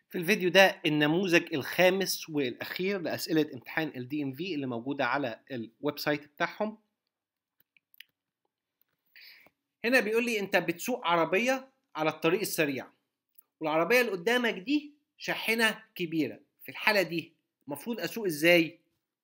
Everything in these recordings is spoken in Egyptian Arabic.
في الفيديو ده النموذج الخامس والاخير لاسئله امتحان الدي ام في اللي موجوده على الويب سايت بتاعهم هنا بيقول لي انت بتسوق عربيه على الطريق السريع والعربيه اللي قدامك دي شاحنه كبيره في الحاله دي المفروض اسوق ازاي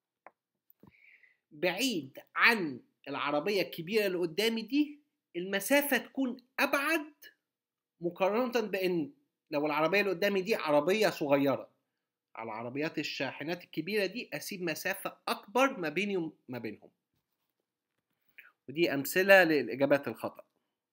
بعيد عن العربيه الكبيره اللي قدامي دي المسافه تكون ابعد مقارنه بان لو العربيه اللي قدامي دي عربيه صغيره على عربيات الشاحنات الكبيره دي اسيب مسافه اكبر ما بيني وما بينهم ودي امثله للاجابات الخطا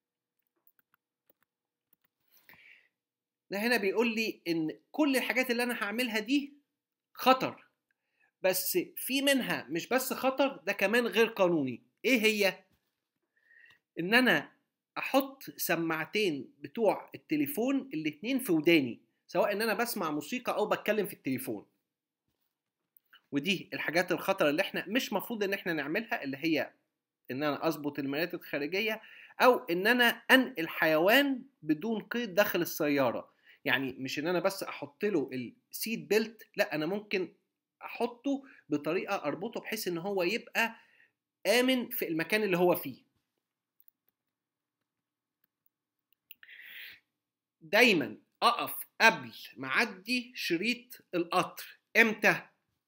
ده هنا بيقول لي ان كل الحاجات اللي انا هعملها دي خطر بس في منها مش بس خطر ده كمان غير قانوني ايه هي ان انا احط سماعتين بتوع التليفون الاتنين في وداني سواء ان انا بسمع موسيقى او بتكلم في التليفون ودي الحاجات الخطرة اللي احنا مش مفروض ان احنا نعملها اللي هي ان انا اظبط المرايات الخارجية او ان انا انقل حيوان بدون قيد داخل السيارة يعني مش ان انا بس احط له السيت بيلت لا انا ممكن احطه بطريقة اربطه بحيث ان هو يبقى امن في المكان اللي هو فيه دايما اقف قبل ما اعدي شريط القطر امتى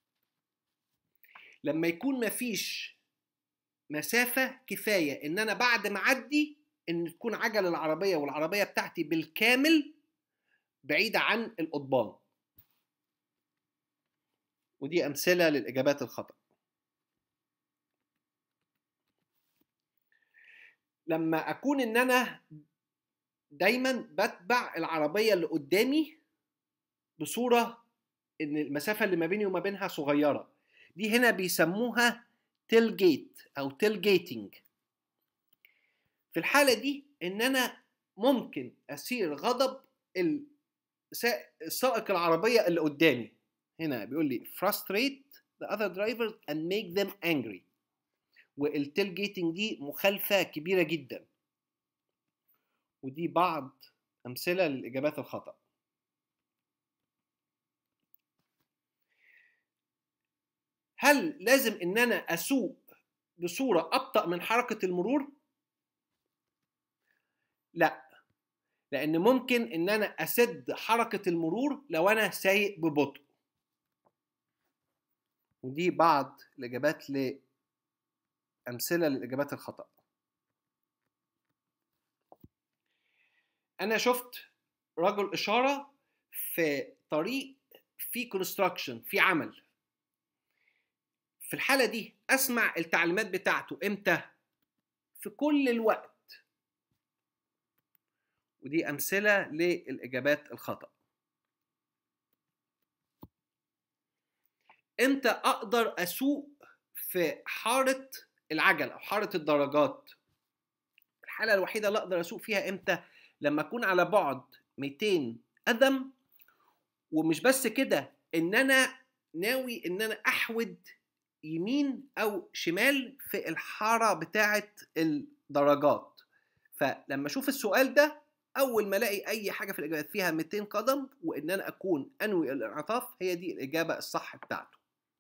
لما يكون مفيش مسافة كفاية ان انا بعد ما اعدي ان تكون عجل العربية والعربية بتاعتي بالكامل بعيدة عن القضبان ودي امثلة للاجابات الخطأ لما اكون ان انا دايما بتبع العربية اللي قدامي بصورة ان المسافة اللي ما بيني وما بينها صغيرة دي هنا بيسموها تيل جيت او تيل جيتنج في الحالة دي ان انا ممكن اسير غضب السائق العربية اللي قدامي هنا بيقول لي frustrate the other drivers and make them angry والتيل جيتنج دي مخالفة كبيرة جدا ودي بعض أمثلة للإجابات الخطأ هل لازم إن أنا أسوق بصورة أبطأ من حركة المرور؟ لا لأن ممكن إن أنا أسد حركة المرور لو أنا سايق ببطء ودي بعض الإجابات لأمثلة للإجابات الخطأ انا شفت رجل اشاره في طريق في كونستراكشن في عمل في الحاله دي اسمع التعليمات بتاعته امتى في كل الوقت ودي امثله للاجابات الخطا امتى اقدر اسوق في حاره العجل او حاره الدراجات الحاله الوحيده اللي اقدر اسوق فيها امتى لما اكون على بعد 200 قدم ومش بس كده ان انا ناوي ان انا احود يمين او شمال في الحاره بتاعه الدرجات فلما اشوف السؤال ده اول ما الاقي اي حاجه في الاجابات فيها 200 قدم وان انا اكون انوي الانعطاف هي دي الاجابه الصح بتاعته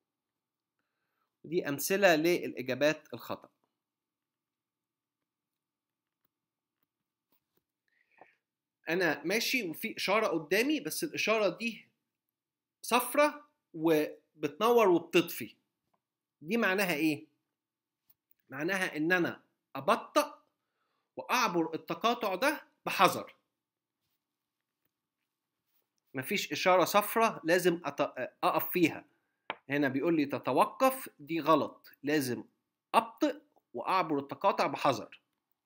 دي امثله للاجابات الخطأ انا ماشي وفي اشاره قدامي بس الاشاره دي صفرة وبتنور وبتطفي دي معناها ايه معناها ان انا ابطأ واعبر التقاطع ده بحذر مفيش اشاره صفرة لازم اقف فيها هنا بيقول لي تتوقف دي غلط لازم ابطئ واعبر التقاطع بحذر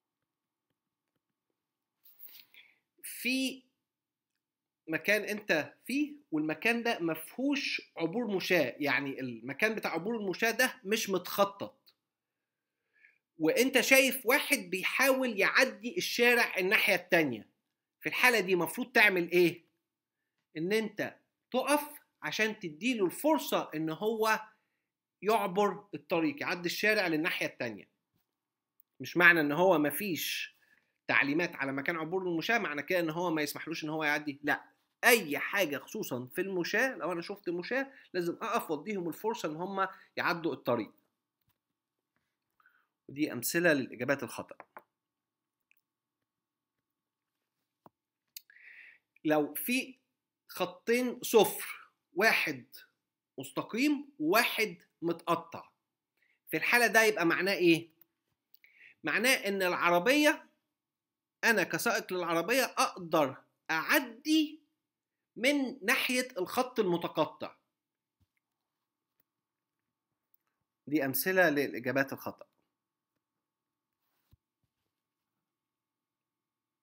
في مكان انت فيه والمكان ده مفهوش عبور مشاة يعني المكان بتاع عبور المشاة ده مش متخطط وانت شايف واحد بيحاول يعدي الشارع الناحية التانية في الحالة دي مفروض تعمل ايه ان انت تقف عشان تديله الفرصة ان هو يعبر الطريق يعدي الشارع للناحية التانية مش معنى ان هو مفيش تعليمات على مكان عبور المشاة معنى كده ان هو ما يسمحلوش ان هو يعدي لا اي حاجه خصوصا في المشاه لو انا شفت مشاه لازم اقف واديهم الفرصه ان هم يعدوا الطريق ودي امثله للاجابات الخطا لو في خطين صفر واحد مستقيم وواحد متقطع في الحالة ده يبقى معناه ايه؟ معناه ان العربية انا كسائق للعربية اقدر اعدي من ناحية الخط المتقطع دي امثلة للاجابات الخطأ